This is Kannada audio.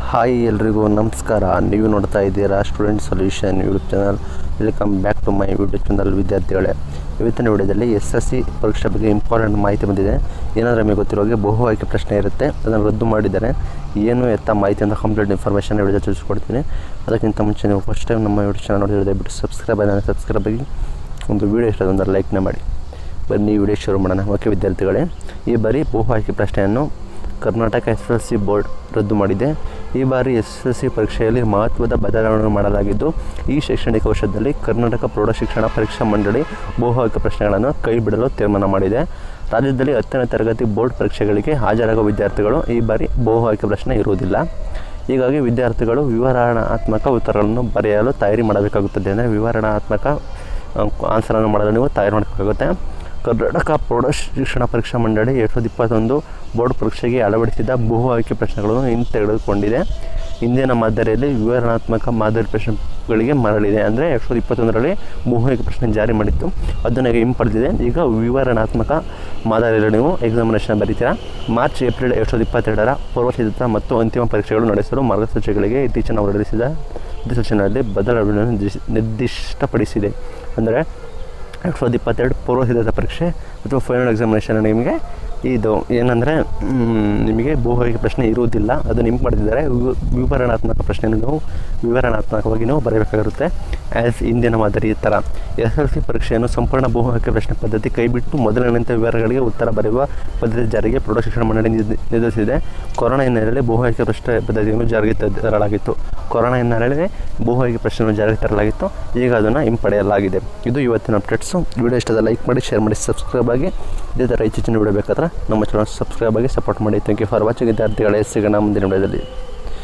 ಹಾಯ್ ಎಲ್ರಿಗೂ ನಮಸ್ಕಾರ ನೀವು ನೋಡ್ತಾ ಇದ್ದೀರಾ student solution YouTube channel welcome back to my YouTube channel ವಿದ್ಯಾರ್ಥಿಗಳೇ ಇವತ್ತಿನ ವಿಡಿಯೋದಲ್ಲಿ ಎಸ್ ಎಸ್ ಸಿ ಪರೀಕ್ಷೆ ಬಗ್ಗೆ ಇಂಪಾರ್ಟೆಂಟ್ ಮಾಹಿತಿ ಬಂದಿದೆ ಏನಾದರೂ ನಿಮಗೆ ಗೊತ್ತಿರೋ ಹಾಗೆ ಬಹು ಆಯ್ಕೆ ಪ್ರಶ್ನೆ ಇರುತ್ತೆ ಅದನ್ನು ರದ್ದು ಮಾಡಿದ್ದಾರೆ ಏನು ಎತ್ತ ಮಾಹಿತಿ ಅಂತ ಕಂಪ್ಲೀಟ್ ಇನ್ಫಾರ್ಮೇಷನ್ ವಿಡಿಯೋ ತಿಳಿಸ್ಕೊಡ್ತೀನಿ ಅದಕ್ಕಿಂತ ಮುಂಚೆ ನೀವು ಫಸ್ಟ್ ಟೈಮ್ ನಮ್ಮ ಯೂಟ್ಯೂಬ್ ಚಾನಲ್ ನೋಡಿದ್ರೆ ದಯವಿಟ್ಟು ಸಬ್ಸ್ಕ್ರೈಬ್ ಆಗಿ ಸಬ್ಸ್ಕ್ರೈಬ್ ಆಗಿ ಒಂದು ವೀಡಿಯೋ ಇಷ್ಟ ಒಂದು ಲೈಕ್ನ ಮಾಡಿ ಬನ್ನಿ ವಿಡಿಯೋ ಶುರು ಮಾಡೋಣ ಓಕೆ ವಿದ್ಯಾರ್ಥಿಗಳೇ ಈ ಬಾರಿ ಬಹು ಆಯ್ಕೆ ಪ್ರಶ್ನೆಯನ್ನು Karnataka S L C board ರದ್ದು ಮಾಡಿದೆ ಈ ಬಾರಿ ಎಸ್ ಎಲ್ ಸಿ ಪರೀಕ್ಷೆಯಲ್ಲಿ ಮಹತ್ವದ ಬದಲಾವಣೆ ಮಾಡಲಾಗಿದ್ದು ಈ ಶೈಕ್ಷಣಿಕ ವರ್ಷದಲ್ಲಿ ಕರ್ನಾಟಕ ಪ್ರೌಢಶಿಕ್ಷಣ ಪರೀಕ್ಷಾ ಮಂಡಳಿ ಬಹು ಆಯ್ಕೆ ಪ್ರಶ್ನೆಗಳನ್ನು ಕೈ ಬಿಡಲು ತೀರ್ಮಾನ ಮಾಡಿದೆ ರಾಜ್ಯದಲ್ಲಿ ಹತ್ತನೇ ತರಗತಿ ಬೋರ್ಡ್ ಪರೀಕ್ಷೆಗಳಿಗೆ ಹಾಜರಾಗುವ ವಿದ್ಯಾರ್ಥಿಗಳು ಈ ಬಾರಿ ಬಹು ಆಯ್ಕೆ ಪ್ರಶ್ನೆ ಇರುವುದಿಲ್ಲ ಹೀಗಾಗಿ ವಿದ್ಯಾರ್ಥಿಗಳು ವಿವರಣಾತ್ಮಕ ಉತ್ತರಗಳನ್ನು ಬರೆಯಲು ತಯಾರಿ ಮಾಡಬೇಕಾಗುತ್ತದೆ ಅಂದರೆ ವಿವರಣಾತ್ಮಕ ಆನ್ಸರನ್ನು ಮಾಡಲು ನೀವು ತಯಾರು ಮಾಡಬೇಕಾಗುತ್ತೆ ಕರ್ನಾಟಕ ಪ್ರೌಢ ಶಿಕ್ಷಣ ಪರೀಕ್ಷಾ ಮಂಡಳಿ ಎರಡು ಸಾವಿರದ ಇಪ್ಪತ್ತೊಂದು ಬೋರ್ಡ್ ಪರೀಕ್ಷೆಗೆ ಅಳವಡಿಸಿದ ಬಹು ಆಯ್ಕೆ ಪ್ರಶ್ನೆಗಳನ್ನು ಹಿಂತೆಗೆದುಕೊಂಡಿದೆ ಇಂದಿನ ಮಾದರಿಯಲ್ಲಿ ವಿವರಣಾತ್ಮಕ ಮಾದರಿ ಪ್ರಶ್ನೆಗಳಿಗೆ ಮರಳಿದೆ ಅಂದರೆ ಎರಡು ಸಾವಿರದ ಇಪ್ಪತ್ತೊಂದರಲ್ಲಿ ಬಹು ಆಯ್ಕೆ ಪ್ರಶ್ನೆ ಜಾರಿ ಮಾಡಿತ್ತು ಅದನ್ನು ಈಗ ಹಿಂಪಡೆದಿದೆ ಈಗ ವಿವರಣಾತ್ಮಕ ಮಾದರಿಯಲ್ಲಿ ನೀವು ಎಕ್ಸಾಮಿನೇಷನ್ ಬರೀತೀರಾ ಮಾರ್ಚ್ ಏಪ್ರಿಲ್ ಎರಡು ಸಾವಿರದ ಇಪ್ಪತ್ತೆರಡರ ಪೂರ್ವಸಿದ್ಧತಾ ಮತ್ತು ಅಂತಿಮ ಪರೀಕ್ಷೆಗಳು ನಡೆಸಲು ಮಾರ್ಗಸೂಚಿಗಳಿಗೆ ಇತ್ತೀಚಿನ ಹೊರಡಿಸಿದ ಅಧಿಸೂಚನೆಯಲ್ಲಿ ಬದಲಾವಣೆಯನ್ನು ನಿರ್ದಿಶ್- ನಿರ್ದಿಷ್ಟಪಡಿಸಿದೆ ಅಂದರೆ ಎರಡು ಸಾವಿರದ ಇಪ್ಪತ್ತೆರಡು ಪೂರ್ವ ಸಿದ್ಧತಾ ಪರೀಕ್ಷೆ ಅಥವಾ ಫೈನಲ್ ಎಕ್ಸಾಮಿನೇಷನ್ ನಿಮಗೆ ಇದು ಏನಂದರೆ ನಿಮಗೆ ಬಹುವಾಗಿ ಪ್ರಶ್ನೆ ಇರುವುದಿಲ್ಲ ಅದು ನಿಮ್ಗೆ ಮಾಡಿದ್ದಾರೆ ವಿವ- ವಿವರಣಾತ್ಮಕ ಪ್ರಶ್ನೆಯನ್ನು ನೀವು ವಿವರಣಾತ್ಮಕವಾಗಿ ನೀವು ಬರೆಯಬೇಕಾಗಿರುತ್ತೆ ಆ್ಯಸ್ ಇಂದಿನ ಮಾದರಿ ಥರ ಎಸ್ ಎಲ್ ಸಿ ಪರೀಕ್ಷೆಯನ್ನು ಸಂಪೂರ್ಣ ಬಹುಆಯ್ಕೆ ಪ್ರಶ್ನೆ ಪದ್ಧತಿ ಕೈಬಿಟ್ಟು ಮೊದಲನೆಂಥ ವಿವರಗಳಿಗೆ ಉತ್ತರ ಬರೆಯುವ ಪದ್ಧತಿ ಜಾರಿಗೆ ಪ್ರೌಢಶಿಕ್ಷಣ ಮಂಡಳಿ ನಿರ್ದ- ನಿರ್ಧರಿಸಿದೆ ಕೊರೋನಾ ಹಿನ್ನೆಲೆಯಲ್ಲಿ ಬಹು ಆಯ್ಕೆ ಪ್ರಶ್ನೆ ಪದ್ಧತಿಯನ್ನು ಜಾರಿಗೆ ತ- ತರಲಾಗಿತ್ತು ಕೊರೋನಾ ಹಿನ್ನೆಲೆಯಲ್ಲಿ ಬಹು ಆಯ್ಕೆ ಪ್ರಶ್ನೆಯನ್ನು ಜಾರಿಗೆ ತರಲಾಗಿತ್ತು ಈಗ ಅದನ್ನು ಹಿಂಪಡೆಯಲಾಗಿದೆ ಇದು ಇವತ್ತಿನ ಅಪ್ಡೇಟ್ಸು ವಿಡಿಯೋ ಇಷ್ಟದ ಲೈಕ್ ಮಾಡಿ ಶೇರ್ ಮಾಡಿ ಸಬ್ಸ್ಕ್ರೈಬ್ ಆಗಿ ಇದೇ ಥರ ಇತ್ತೀಚಿನ ವಿಡಿಯೋ ಬೇಕಾದ್ರೆ ನಮ್ಮ ಚಾನಲ್ ಸಬ್ಸ್ಕ್ರೈಬ್ ಆಗಿ ಸಪೋರ್ಟ್ ಮಾಡಿ ಥ್ಯಾಂಕ್ ಯು ಫಾರ್ ವಾಚಿಂಗ್ ವಿದ್ಯಾರ್ಥಿಗಳೇ ಸಿಗೋಣ ಮುಂದಿನ ವಿಡಿಯೋದಲ್ಲಿ